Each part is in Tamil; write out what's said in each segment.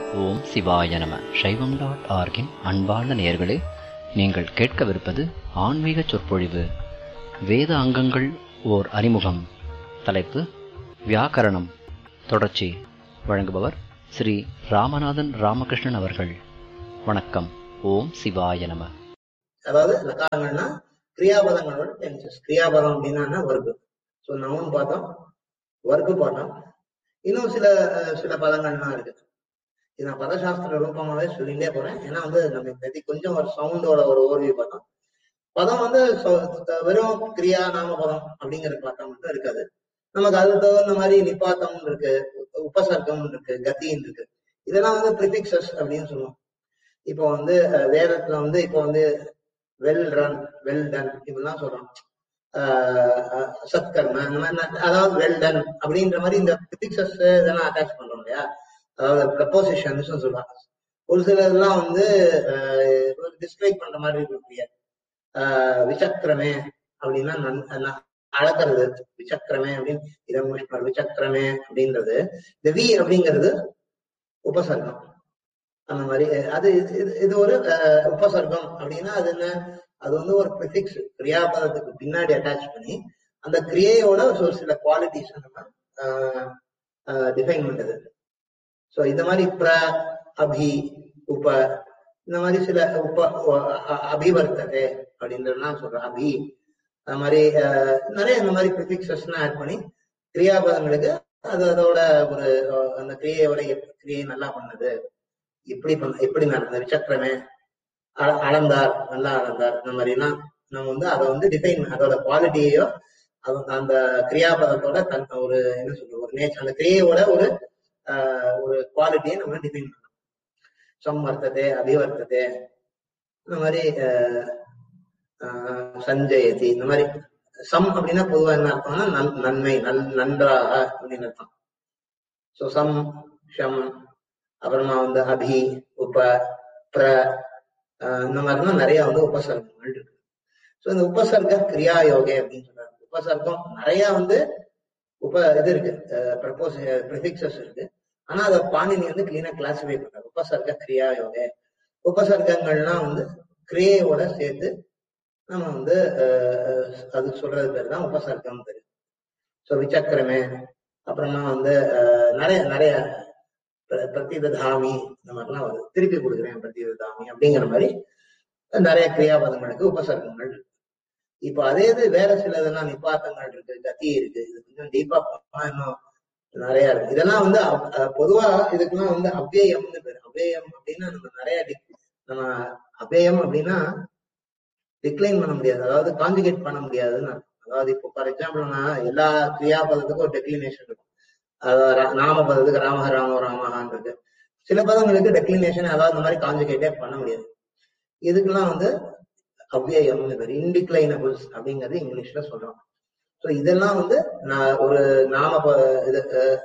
ஓம் சிவாய நம சைவம் டாட் ஆர்கின் அன்பார்ந்த நேயர்களே நீங்கள் கேட்கவிருப்பது ஆன்மீக சொற்பொழிவு வேத அங்கங்கள் ஓர் அறிமுகம் தலைப்பு வியாக்கரணம் தொடர்ச்சி வழங்குபவர் ஸ்ரீ ராமநாதன் ராமகிருஷ்ணன் அவர்கள் வணக்கம் ஓம் சிவாய நம அதாவது லகாரங்கள்னா கிரியாபதங்களோட டென்சஸ் கிரியாபதம் அப்படின்னா வர்க்கு ஸோ நவுன் பார்த்தோம் வர்க்கு பார்த்தோம் இன்னும் சில அஹ், சில பதங்கள்லாம் இருக்கு இது நான் பதசாஸ்திர ரூபமாவே சொல்லிட்டே போறேன் ஏன்னா வந்து நம்ம பத்தி கொஞ்சம் ஒரு சவுண்டோட ஒரு ஓர்வியூ பார்த்தோம் பதம் வந்து சொ- வெறும் கிரியா நாமபதம் அப்படிங்கிற பார்த்தா மட்டும் இருக்காது நமக்கு அது தகுந்த மாதிரி நிப்பாத்தம் இருக்கு உபசர்க்கம் இருக்கு கத்தின்னு இருக்கு இதெல்லாம் வந்து ப்ரிபிக்சஸ் அப்படின்னு சொல்லுவோம் இப்போ வந்து அஹ், வேதத்துல வந்து இப்போ வந்து வெல் ரன் வெல் டன் இப்படிலாம் சொல்றோம் ஆஹ் அஹ் சத்கர்ம இந்த மாதிரி நான் அதாவது வெல் டன் அப்படின்ற மாதிரி இந்த பிசிக்ஸஸ் இதெல்லாம் அட்டாச் பண்றோம் இல்லையா அதாவது ப்ரப்போசிஷன்ஸ் சொல்றாங்க ஒரு சில இதெல்லாம் வந்து டிஸ்கிரைப் பண்ற மாதிரி இருக்கக்கூடிய ஆஹ் விசக்கிரமே அப்படின்னா நன் ந- அளக்கிறது விசக்கிரமே அப்படின்னு இதம் விஷ்ணு விசக்கிரமே அப்படின்றது இந்த வி அப்படிங்கிறது உபசர்க்கம் அந்த மாதிரி அஹ் அது இது இது- இது ஒரு அஹ், உபசர்க்கம் அப்படின்னா அது என்ன அது வந்து ஒரு ப்ரிஃபிக்ஸ் கிரியாபதத்துக்கு பின்னாடி அட்டாச் பண்ணி அந்த கிரியையோட ஒரு சில குவாலிட்டிஸ் நம்ம டிஃபைன் பண்றது ஸோ இந்த மாதிரி பிர அபி உப இந்த மாதிரி சில உப அ- அ- அபிவர்த்ததே அப்படின்றதுலாம் சொல்றேன் அபி அது மாதிரி அஹ், நிறைய இந்த மாதிரி ப்ரிஃபிக்ஸஸ்லாம் ஆட் பண்ணி கிரியாபதங்களுக்கு அது அதோட ஒரு அஹ், அந்த கிரியையோட எப்- கிரியை நல்லா பண்ணுது இப்படி பண்ண இப்படி நடந்தது விசக்கிரமே அ- அளந்தார் நல்லா அளந்தார் இந்த மாதிரிலாம் நம்ம வந்து அதை வந்து டிஃபைன் அதோட குவாலிட்டியையோ அவங்க அந்த கிரியாபதத்தோட தன் ஒரு என்ன சொல்றது ஒரு நேச்சர் அந்த கிரியையோட ஒரு ஆஹ், ஒரு குவாலிட்டியை நம்ம டிஃபைன் பண்ணணும் சம்வர்த்ததே அபிவர்த்ததே இந்த மாதிரி ஆஹ், ஆஹ், சஞ்சயதி இந்த மாதிரி சம் அப்படின்னா பொதுவா என்ன அர்த்தம்னா நன் நன்மை நன் நன்றாக அப்படின்னு அர்த்தம் ஸோ சம் ஷம் அப்புறமா வந்து அபி உப பிர ஆஹ் இந்த மாதிரிலாம் நிறைய வந்து உபசர்க்கங்கள் இருக்கு ஸோ இந்த உபசர்க்க கிரியா யோகே அப்படின்னு சொல்றாங்க உபசர்க்கம் நிறைய வந்து உப இது இருக்கு ப்ரப்போஸ் ப்ரிஃபிக்சஸ் இருக்கு ஆனா அதை பாணினி வந்து கிளீனா கிளாசிஃபை பண்றாரு உபசர்க்க கிரியா யோகே உபசர்க்கங்கள்லாம் வந்து கிரியையோட சேர்த்து நம்ம வந்து ஆஹ் அது சொல்றது பேர் தான் உபசர்க்கம் பேரு ஸோ விசக்கிரமே அப்புறமா வந்து ஆஹ் நிறைய நிறைய பிர- பிரதிததாமி இந்த மாதிரிலாம் வருது திருப்பி கொடுக்குறேன் பிரதிததாமி அப்படிங்கிற மாதிரி நிறைய கிரியாபதங்களுக்கு உபசர்க்கங்கள் இருக்கு இப்போ அதே இது வேற சில இதெல்லாம் நிப்பாத்தங்கள் இருக்கு கத்தி இருக்கு இது கொஞ்சம் டீப்பா போனா இன்னும் நிறைய இருக்கு இதெல்லாம் வந்து அப்- அஹ் பொதுவா இதுக்கெல்லாம் வந்து அவ்யயம்னு பேரு அவ்யயம் அப்படின்னா நம்ம நிறைய டி- நம்ம அவ்யயம் அப்படின்னா டிக்ளைன் பண்ண முடியாது அதாவது கான்ஜுகேட் பண்ண முடியாதுன்னு அர்த்தம். அதாவது இப்போ ஃபார் எக்ஸாம்பிள் நான் எல்லா கிரியாபதத்துக்கும் ஒரு டெக்ளினேஷன் இருக்கும் அதாவது ரா- நாம பதத்துக்கு ராம ராமோ ராமஹான் இருக்கு சில பதங்களுக்கு டெக்ளினேஷன் அதாவது இந்த மாதிரி கான்ஜுகேட்டே பண்ண முடியாது இதுக்கெல்லாம் வந்து அவ்யயம்னு பேர் இன்டிக்ளைனபிள்ஸ் அப்படிங்கிறது இங்கிலீஷ்ல சொல்றோம் ஸோ இதெல்லாம் வந்து நான் ஒரு நாம ப- இது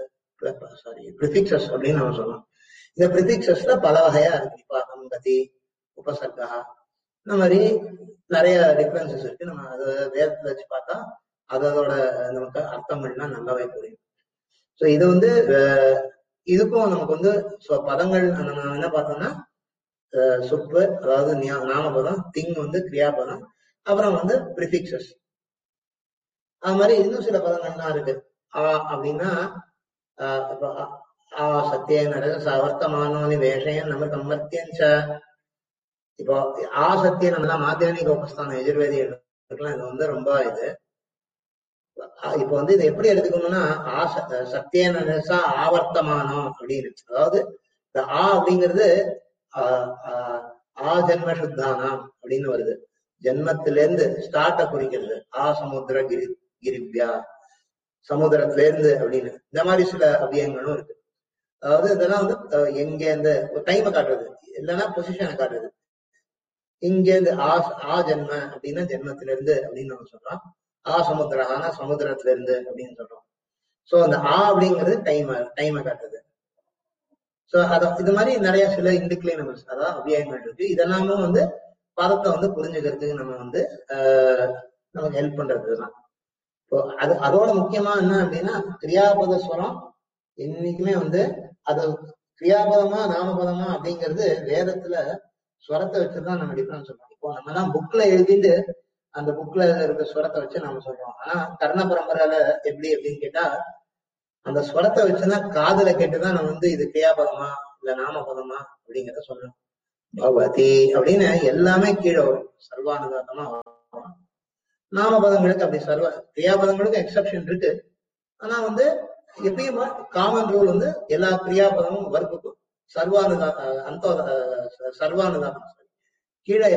சாரி ப்ரிஃபிக்சஸ் அப்படின்னு நம்ம சொல்லலாம் இந்த ப்ரிஃபிக்சஸ்ல பல வகையா இருக்கு நிபாதம் கதி உபசர்கா இந்த மாதிரி நிறைய டிஃபரன்சஸ் இருக்கு நம்ம அதை வேதத்துல வச்சு பார்த்தா அதோட நமக்கு அர்த்தங்கள்லாம் நல்லாவே புரியும் ஸோ இது வந்து அஹ், இதுக்கும் நமக்கு வந்து so பதங்கள் நம்ம என்ன பார்த்தோம்னா அஹ், சொப்பு அதாவது நியா- நாமபதம் திங் வந்து கிரியாபதம் அப்புறம் வந்து ப்ரிஃபிக்சஸ் அது மாதிரி இன்னும் சில பதங்கள்லாம் இருக்கு ஆ அப்படின்னா ஆஹ் இப்போ ஆ- ஆ சத்தியன சவர்த்தமானோனி வேஷயன் நம்ம சம்மத்தியஞ்ச இப்போ ஆ சத்தியம் நம்ம மாத்தியானிக உபஸ்தானம் எதிர்வேதி எடுக்கலாம் இது வந்து ரொம்ப இது ஆ- இப்போ வந்து இதை எப்படி எடுத்துக்கணும்னா ஆ ச- சத்தியன ரசா ஆவர்த்தமானம் அப்படின்னு அதாவது இந்த ஆ அப்படிங்கிறது ஆ- ஆ- ஆ ஜென்ம சுத்தானாம் அப்படின்னு வருது ஜென்மத்திலேருந்து ஸ்டார்ட்டை குறிக்கிறது ஆ சமுத்திர கிரி கிரிப்யா சமுத்திரத்துல இருந்து அப்படின்னு இந்த மாதிரி சில அபியங்களும் இருக்கு அதாவது இதெல்லாம் வந்து அஹ், எங்க இந்த டைமை காட்டுறது இல்லைன்னா பொசிஷனை காட்டுறது இங்க இருந்து ஆ ஆ ஜென்ம அப்படின்னா ஜென்மத்தில இருந்து அப்படின்னு நம்ம சொல்றோம் ஆ சமுத்திரஹானா சமுத்திரத்துல இருந்து அப்படின்னு சொல்றோம் சோ அந்த ஆ அப்படிங்கிறது டைம் டைமை காட்டுறது சோ அத இது மாதிரி நிறைய சில இன்டிக்ளைனபிள்ஸ் அதாவது அபியாயங்கள் இருக்கு இதெல்லாமும் வந்து பதத்தை வந்து புரிஞ்சுக்கிறதுக்கு நம்ம வந்து ஆஹ் நமக்கு ஹெல்ப் பண்றதுதான் இப்போ அது அதோட முக்கியமா என்ன அப்படின்னா கிரியாபத ஸ்வரம் என்னைக்குமே வந்து அது கிரியாபதமா நாமபதமா அப்படிங்கிறது வேதத்துல ஸ்வரத்தை வச்சுதான் நம்ம டிஃபரன்ஸ் சொல்றோம் இப்போ நம்ம தான் புக்ல எழுதிட்டு அந்த புக்ல இருக்க ஸ்வரத்தை வச்சு நாம சொல்றோம் ஆனா கர்ண பரம்பரையில எப்படி அப்படின்னு கேட்டா அந்த ஸ்வரத்தை வச்சுதான் காதுல கேட்டுதான் நம்ம வந்து இது கிரியாபதமா இல்ல நாமபதமா அப்படிங்கிறத சொல்றோம் பகவதி அப்படின்னு எல்லாமே கீழே வரும் சர்வானுதாத்தமா வரும் நாமபதங்களுக்கு அப்படி சர்வ கிரியாபதங்களுக்கு எக்ஸப்ஷன் இருக்கு ஆனா வந்து எப்பயும் காமன் ரூல் வந்து எல்லா கிரியாபதமும் வர்க்குக்கும் சர்வானுதா அந்த சர்வானுதாத்தம் கீழே